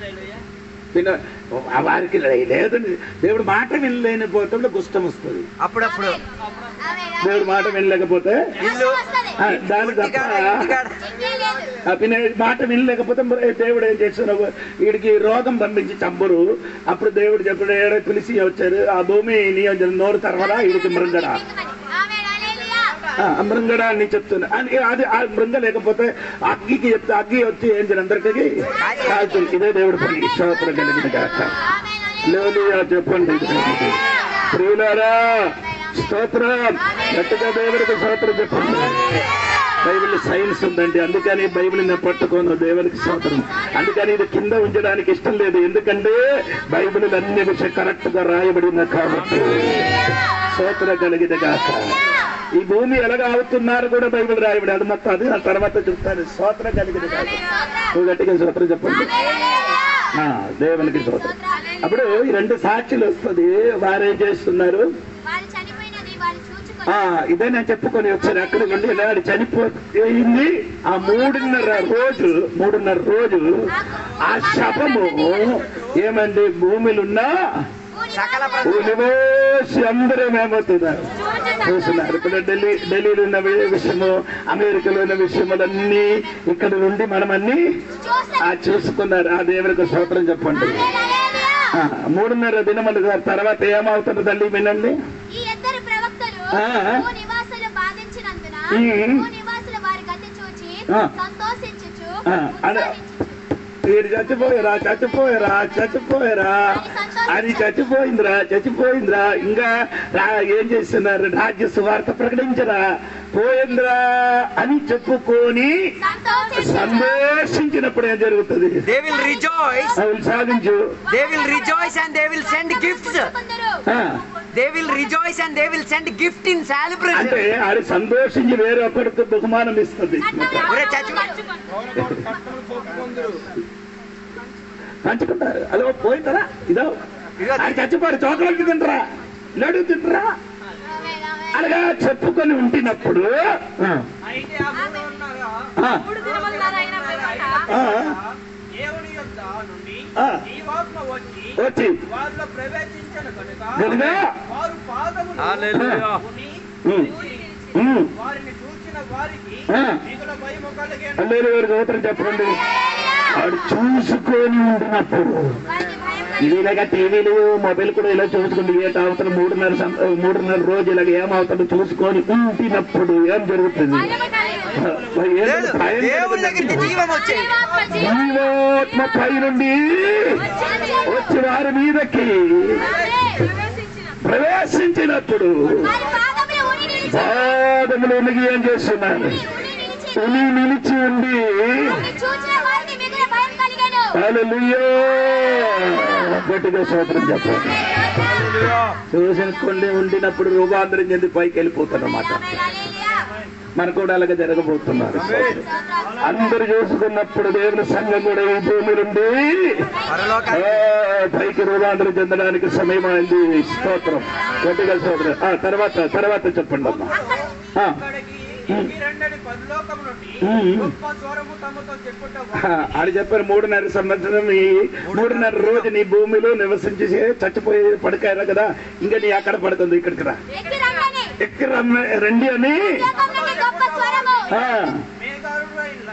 తిన ఆ వారికి లేదు దేవుడు మాట వినలేని పోతే గుష్టం వస్తుంది అప్పుడప్పుడు ఆమేన్, దేవుడు మాట వినలేకపోతే ఇల్లు వస్తది. ఆ, దాని తప్ప ఇంటికాడ ఇంటికాడ ఇంకే లేదు. ఆ పిన్న మాట వినలేకపోతే మరి దేవుడు ఏం చేస్తున్నావు వీడికి రోగం పంపించి చంపరు అప్పుడు దేవుడు చెప్పాడు ఏడో పిలిచి వచ్చారు ఆ భూమి నియోజన నోరు తర్వాత వీడికి మృంగడా ఆమేన్, హల్లెలూయా. ఆ మృంగడ అని చెప్తున్నా అది అది ఆ మృంగ లేకపోతే అగ్గికి చెప్తే అగ్గి వచ్చి ఏం చేయాలి అందరికీ కాల్చుంది ఇదే దేవుడు పని స్తోత్రం కలిగిన కాక ఆమేన్, హల్లెలూయా. లేలుయా చెప్పండి ప్రియులారా స్తోత్రం గట్టిగా దేవుడికి స్తోత్రం చెప్పండి బైబిల్ సైన్స్ ఉందండి అందుకని బైబిల్ నేను పట్టుకోను దేవునికి స్తోత్రం అందుకని ఇది కింద ఉంచడానికి ఇష్టం లేదు ఎందుకంటే బైబిల్ అన్ని విషయం కరెక్ట్ గా రాయబడింది కాబట్టి స్తోత్రం కలిగిన కాక ఈ భూమి ఎలాగ అవుతున్నారు కూడా బైబిల్ రాయబడి అది మొత్తం అది ఆ తర్వాత చెప్తాను స్తోత్రం కలిగిన కాక నువ్వు గట్టిగా స్తోత్రం చెప్పండి ఆ, దేవునికి స్తోత్రం అప్పుడు ఈ రెండు సాక్షులు వస్తుంది వారేం చేస్తున్నారు వాళ్ళు చనిపోయినది వాళ్ళు చూచుకొని ఆ ఇదే నేను చెప్పుకొని వచ్చాను అక్కడ నుండి ఇలాంటి చనిపోయింది ఆ మూడున్నర రోజు మూడున్నర రోజు ఆ శపము ఏమండి భూమిలున్నా సకల ఉలివేసి అందరూ ఏమవుతున్నారు చూస్తున్నారు ఇప్పుడు ఢిల్లీ ఢిల్లీలో ఉన్న వి- విషయము అమెరికాలో ఉన్న విషయములన్నీ ఇక్కడ నుండి మనం అన్ని ఆ చూసుకున్నారు ఆ దేవునికి స్తోత్రం చెప్పండి ఆ, మూడున్నర దినముల తర్వాత ఏమవుతుంది తల్లి వినండి ఈ ఇద్దరు ప్రవక్తలు ఆ. భూ నివాసులు బాధించినందున ఉమ్. భూ నివాసులు వారి గతి చూచి ఆ. సంతోషించుచు ఆ, అదే. ఉత్సాహించుచు. వీడు చచ్చిపోయారా చచ్చిపోయారా చచ్చిపోయారా అది చచ్చిపోయిందిరా చచ్చిపోయిందిరా ఇంకా రా- ఏం చేస్తున్నారు రాజ్య సువార్త ప్రకటించరా పోయిందిరా అని చెప్పుకొని సంతోషించినప్పుడు ఏం జరుగుతుంది They will rejoice. అవి సాధించు They will rejoice and they will send gifts. ఆ, They will rejoice and they will send gift in అంటే celebration. ఆడి సంతోషించి వేరే ఒక్కడితో బహుమానం ఇస్తుంది ఒరే చచ్చి పంచుకుంటారు అదో పోయిందరా ఇదో ఇదిగో ఆయన చచ్చిపోయారు చోకలకి తింటరా లడ్డు తింటరా అలాగా చెప్పుకొని ఉంటినప్పుడు ఆ, అయితే ఆ మూడు ఉన్నారా ఆ, మూడు దినములున్నారా ఆయన పిమ్మట? ఆ, దేవుని యొక్క నుండి ఆ. జీవాత్మ వచ్చి వచ్చి వారిలో ప్రవేశించిన కనుక కనుక వారు పాదములు హల్లెలూయా. ఉని ఉమ్, ఉమ్, వారిని చూసిన వారికి ఆ. మిగుల భయము కలిగేను అల్లేరు గారికి ఉత్తరం చెప్పండి వాడు చూసుకొని ఉంటున్నప్పుడు ఇలాగ టీవీలు మొబైల్ కూడా ఇలా చూసుకుంటూ ఏ అవతల మూడున్నర సం- మూడున్నర రోజు ఇలాగ ఏమవుతాడో చూసుకొని ఉంటినప్పుడు ఏం జరుగుతుంది ఏం లేదు భయం దేవుని దగ్గరికి కలుగుతుంది. జీవం వచ్చేది జీవాత్మ పై నుండి వచ్చి వారి మీదకి ప్రవేశించినప్పుడు పాదములు ఉనిగి ఏం చేస్తున్నారు ఉని నిలిచి ఉండి చూసిన వారికి మిగిలిన భయం కలిగాను హల్లెలూయా గట్టిగా సోదరం చెప్పండి చూసిన ఉండినప్పుడు రూపాంతరం చెంది పైకి వెళ్ళిపోతారన్నమాట మన కూడా అలాగే జరగబోతున్నారు అందరు చూసుకున్నప్పుడు దేవుని సంఘం కూడా ఈ భూమి నుండి పరలోక ఆ, పైకి రూపాంతరం చెందడానికి సమయమైంది స్తోత్రం గట్టిగా స్తోత్రం ఆ, తర్వాత తర్వాత చెప్పండి అమ్మా ఆ, అక్కడికి ఎక్కి రెండని పరలోకం నుండి ఉమ్. గొప్ప స్వరము తమతో చెప్పుట ఆ, ఆడు చెప్పారు మూడున్నర సంవత్సరం ఈ మూడున్నర రోజు నీ భూమిలో నివసించి చచ్చిపోయి పడకారు కదా ఇంకా నీ అక్కడ పడుతుంది ఇక్కడికి రా ఎక్కి రమ్మని ఎక్కి రమ్మ- రండి అని లోకం నుండి గొప్ప స్వరము ఆ, మేఘారుడైన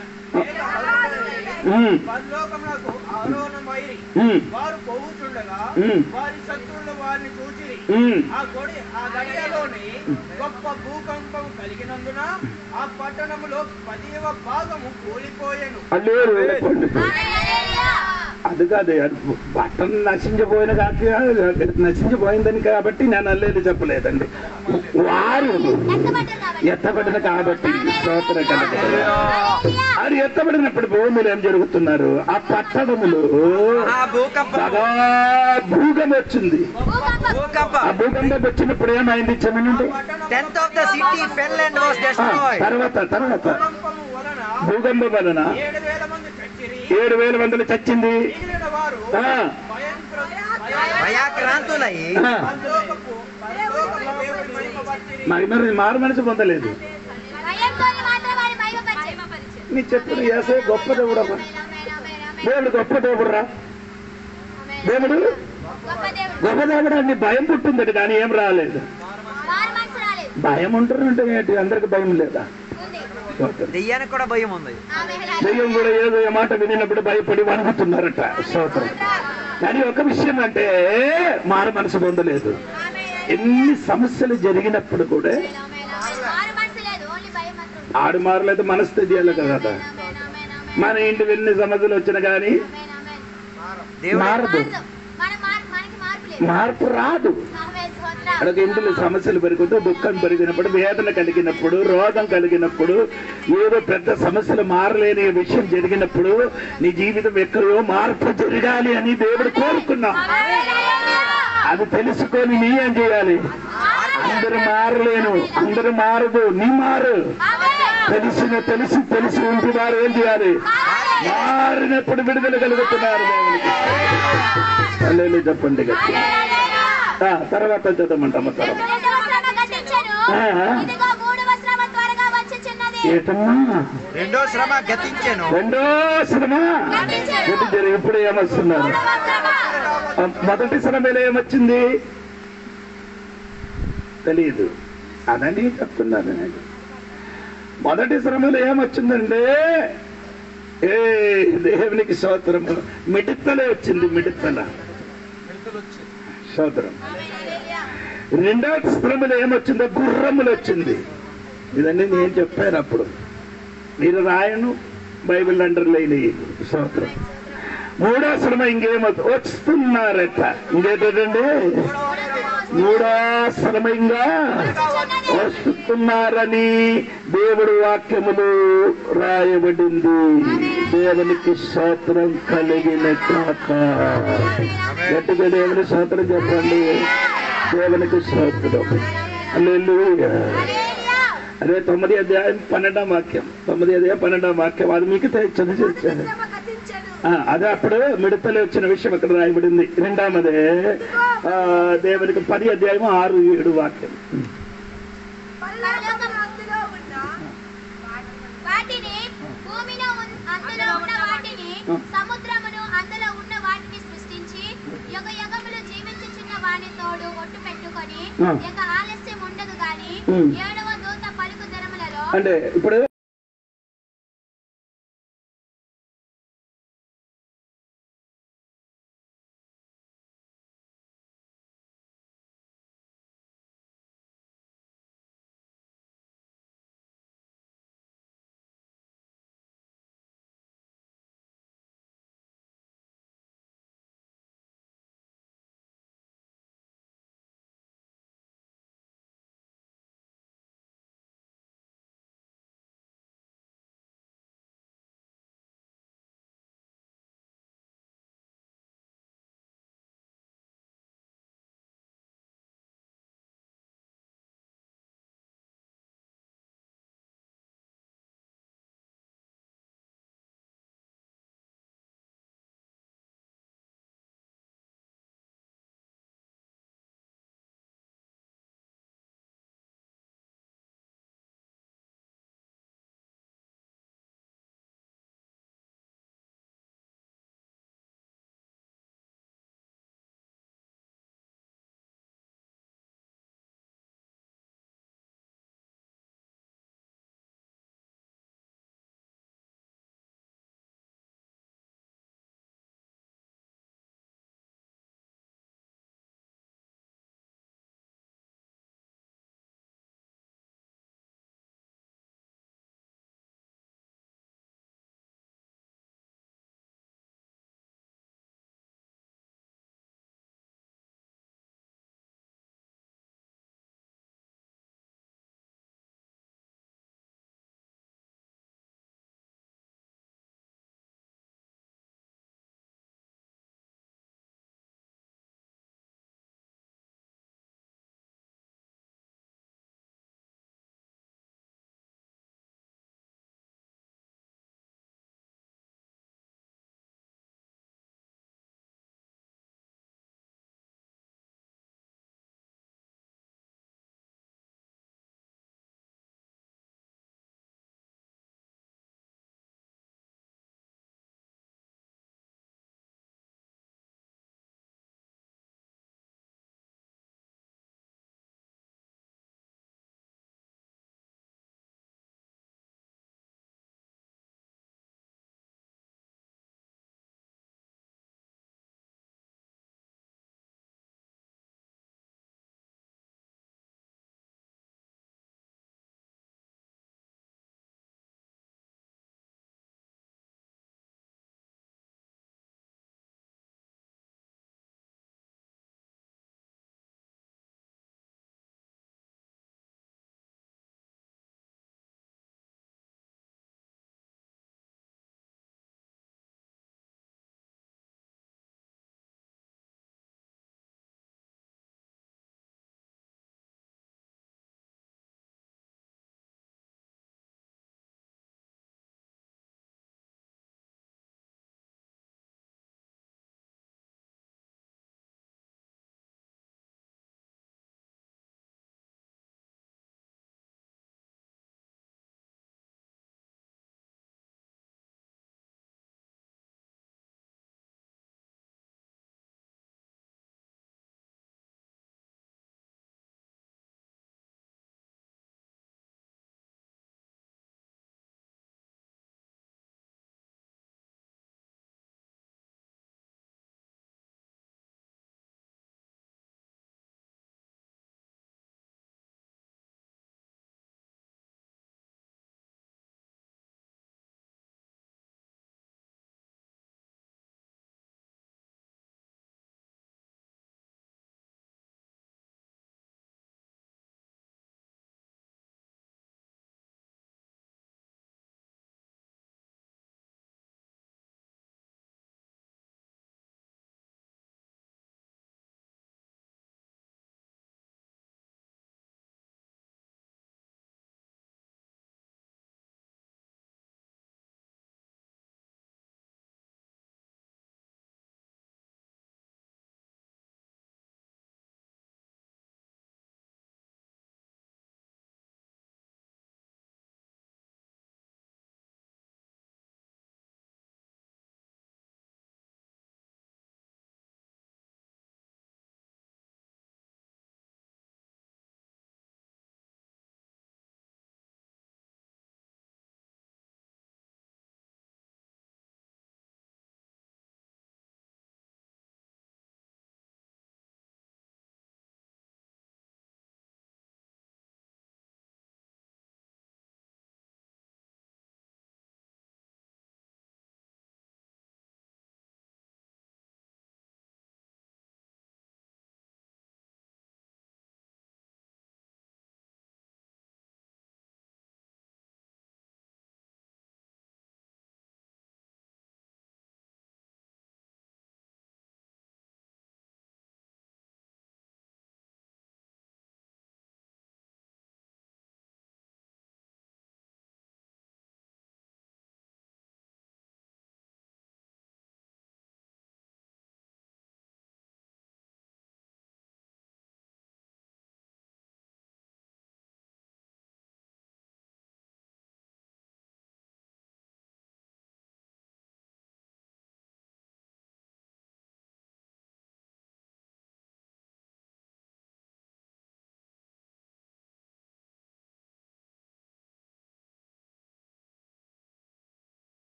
ఉమ్, పరలోకమునకు ఆరోహణమైరి ఉమ్, వారు పోవుచుండగా ఉమ్. వారి శత్రువులు వారిని చూచిరి ఉమ్. ఆ గొడి ఆ గడియలోని గొప్ప భూకంపం కలిగినందున ఆ పట్టణములో పదివ భాగము కూలిపోయెను అల్లేరు చెప్పండి అది కాదు అది బట్టలు నశించిపోయిన కాక నశించిపోయిందని కాబట్టి నేను అల్లేరు చెప్పలేదండి వారు ఎత్తబడిన కాబట్టి స్తోత్రం కలగదు అది ఎత్తబడినప్పుడు భూములు ఏం జరుగుతున్నారు ఆ పట్టణములు ఆ భూకంపం సదా భూగం వచ్చింది భూకంపం ఆ భూకంపం వచ్చినప్పుడు ఏమైంది చెమనండి tenth of the city fell and was destroyed. తర్వాత తర్వాత భూకంపము వలన భూకంపం వలన ఏడు వేల మంది చచ్చిరి ఏడు వేల మందిలు చచ్చింది మిగిలిన వారు ఆ, భయంకర భయాక్రాంతులై ఆ. పరలోకపు పరలోకపు దేవుని మహిమ వచ్చిరి మరి మరి మారు మనసు పొందలేదు భయంతో మాత్రం వారి భయపరిచారు నీ చెప్పిన ఏసే గొప్ప దేవుడు అమ్మా దేవుడు గొప్ప దేవుడు రా దేవుడు గొప్ప దేవుడు గొప్ప దేవుడు అని భయం పుట్టిందట కానీ ఏం రాలేదు వారి మనసు రాలేదు భయం ఉంటుందంటే ఏంటి అందరికి భయం లేదా ఉంది దెయ్యానికి కూడా భయం ఉంది ఆమె దెయ్యం కూడా ఏదో ఏ మాట వినినప్పుడు భయపడి వణుకుతున్నారట స్తోత్రం కానీ ఒక విషయం అంటే మారు మనసు పొందలేదు ఎన్ని సమస్యలు జరిగినప్పుడు కూడా వారి మనసు లేదు ఓన్లీ భయం మాత్రం ఉంది. ఆడు మారలేదు మనసు తెలియాలి కదా ఆమేన్, ఆమేన్, ఆమేన్, మన ఇంటి ఎన్ని సమస్యలు వచ్చినా కానీ ఆమేన్, ఆమేన్. దేవుడు మారదు మార్పు. మన మార్- మనకి మార్పు లేదు మార్పు రాదు ఆమేన్, స్తోత్రం. అక్కడ ఇంట్లో సమస్యలు పెరుగుతూ దుఃఖం పెరిగినప్పుడు వేదన కలిగినప్పుడు రోగం కలిగినప్పుడు ఏదో పెద్ద సమస్యలు మారలేని విషయం జరిగినప్పుడు నీ జీవితం ఎక్కడో మార్పు జరగాలి అని దేవుడు కోరుకున్నాం అది తెలుసుకొని నీ ఏం చేయాలి అందరు మారలేను అందరు మారదు నీ మారు తెలిసిన తెలిసి తెలిసి ఉంటున్నారు ఏం చేయాలి మారినప్పుడు విడుదల కలుగుతున్నారు దేవునికి హల్లెలూయా చెప్పండి గట్టిగా. ఆ, తర్వాత చదవమంటాము తర్వాత రెండవ శ్రమ గతించెను. ఆ. ఇదిగో మూడవ శ్రమ త్వరగా వచ్చుచున్నది. ఏటమ్మా రెండో శ్రమ గతించెను రెండో శ్రమ ఎటు జరిగి ఇప్పుడు ఏమొస్తున్నారు మూడవ శ్రమ. ఆ, మొదటి శ్రమలో ఏమొచ్చింది తెలియదు అదని చెప్తున్నాను నేను మొదటి శ్రమలో ఏమొచ్చిందంటే ఏ దేవునికి స్తోత్రము మిడితలే వచ్చింది మిడితల స్తోత్రం రెండో శ్రమలో ఏమొచ్చిందో గుర్రములు వచ్చింది ఇదన్నీ నేను చెప్పాను అప్పుడు మీరు రాయను బైబిల్ అండర్లైన్ స్తోత్రం మూడో శ్రమ ఇంకేమో వస్తున్నారట ఇంకేటండి మూడో శ్రమ ఇంకా వస్తున్నారని దేవుడు వాక్యములు రాయబడింది దేవునికి స్తోత్రం కలిగిన కాక గట్టిగా దేవుని స్తోత్రం చెప్పండి దేవునికి స్తోత్రం హల్లెలూయా అదే తొమ్మిది అధ్యాయం పన్నెండాం వాక్యం తొమ్మిది అధ్యాయం పన్నెండాం వాక్యం అది మీకు చదివి చేశాను శ్రమ కథించడు ఆ, అదే అప్పుడు మిడతలు వచ్చిన విషయం ఇక్కడ రాయబడింది రెండవదే ఆ, దేవునికి పది అధ్యాయం ఆరు ఏడు వాక్యం పరలోకము అందులో ఉన్న వాటిని భూమిలో ఉన్- అందులో ఉన్న వాటిని సముద్రమును అందులో ఉన్న వాటిని సృష్టించి యుగ యుగములు జీవించుచున్న వాని తోడు ఒట్టు పెట్టుకొని ఆ. ఇక ఆలస్యం ఉండదు గాని ఉమ్. ఏడవ దూత పలుకు దినములలో అంటే ఇప్పుడు